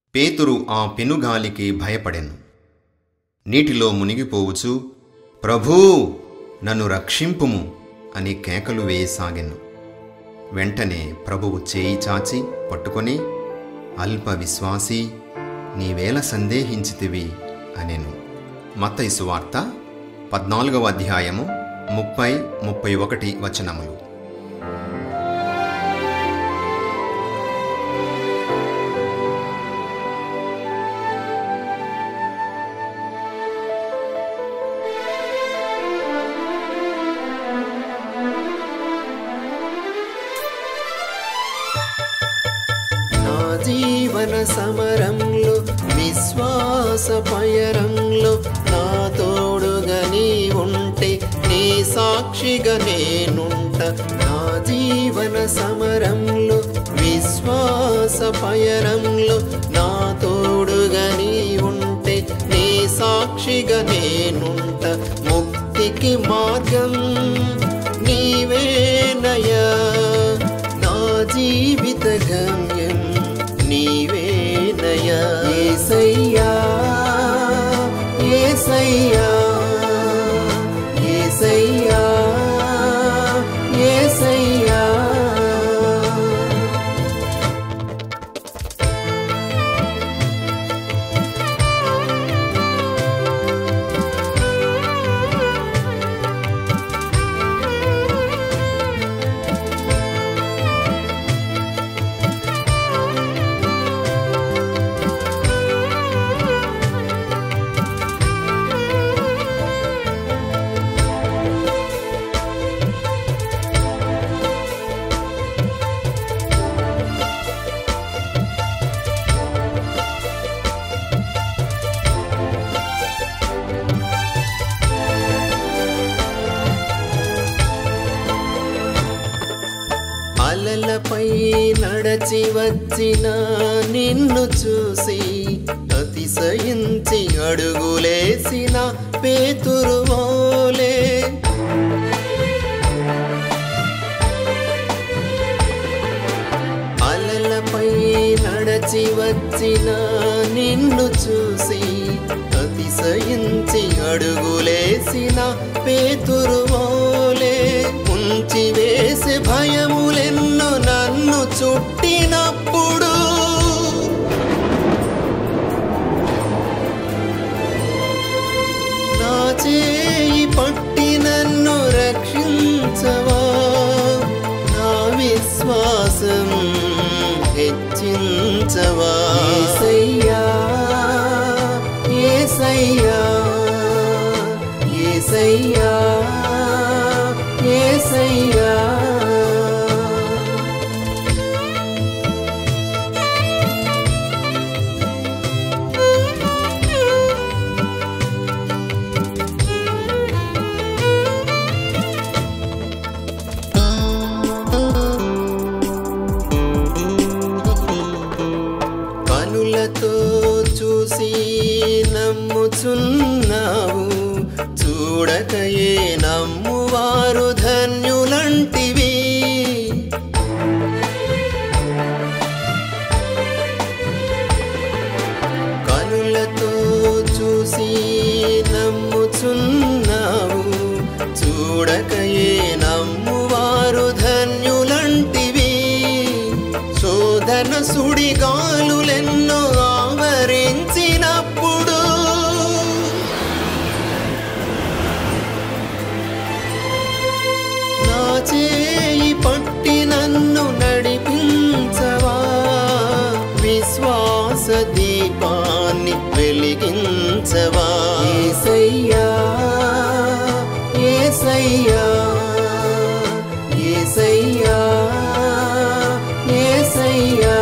పేతురు ఆ పెనుగాలికి భయపడెను నీటిలో మునిగిపోవుచు ప్రభూ నన్ను రక్షింపుము అని కేకలు వేయసాగెను వెంటనే ప్రభువు చేయి చాచి పట్టుకొని అల్ప విశ్వాసి నీవేల సందేహించితివి అనెను మత్తయి సువార్త పద్నాలుగవ అధ్యాయము ముప్పై ముప్పై ఒకటి వచనములు నా జీవన సమరంలో విశ్వాస పయరంలో నా తోడుగా నీ ఉంటే నీ సాక్షిగా నేనుంట నా జీవన సమరంలో విశ్వాస పయరంలో నా తోడుగా నీ ఉంటే నీ సాక్షిగా నేనుంట ముక్తికి మార్గం నీవేనయా నా జీవిత గమ్యం నీవేనయా ఏసయ్యా ఏసయ్యా ఏసయ్యా ఏసయ్యా అలలపై నడచి వచ్చిన నిన్ను చూసి అతిశయించి అడుగులేసిన పేతురువోలే అలలపై నడచి వచ్చిన నిన్ను చూసి అతిశయించి అడుగులేసిన పేతురువోలే ఉంచి వేసే భయములెన్ను నన్ను చుట్టినప్పుడు నా చేయి పట్టి నన్ను రక్షించవా నా విశ్వాసం హెచ్చించవా ఏసయ్యా ఏసయ్యా ఏసయ్యా ఏసయ్యా కనులతో చూసి నమ్ముచున్నావు చూడకయే నమ్మువారు ధన్యులంటివి కనులతో చూసి నమ్ముచున్నావు చూడకయే నమ్మువారు ధన్యులంటివి శోధన సుడిగాలులెన్నో ఆవరించినప్పుడు నా చేయి పట్టి నన్ను నడిపించవా విశ్వాస దీపాన్ని వెలిగించవా ఏసయ్యా ఏసయ్యా ఏసయ్యా ఏసయ్యా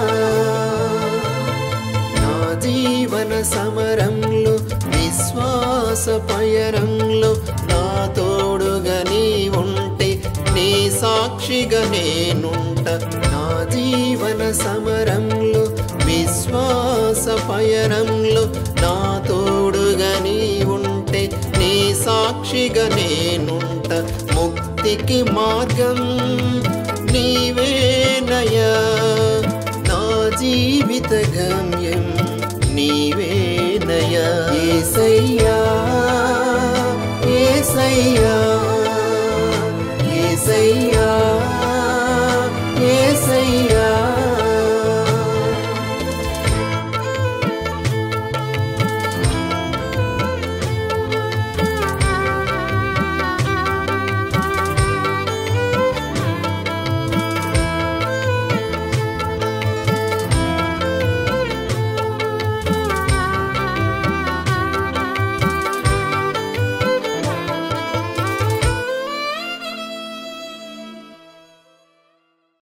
నా జీవన సమరంలో విశ్వాస పయరంలో నా తోడుగా నీ ఉంటే నీ సాక్షిగా నేనుంట నా జీవన సమరంలో విశ్వాస పయరంలో నా తోడుగా నీ ఉంటే నీ సాక్షిగా నేనుంట ముక్తికి మార్గం నీవేనయా నా జీవిత గమ్యం నీవేనయా ఏసయ్యా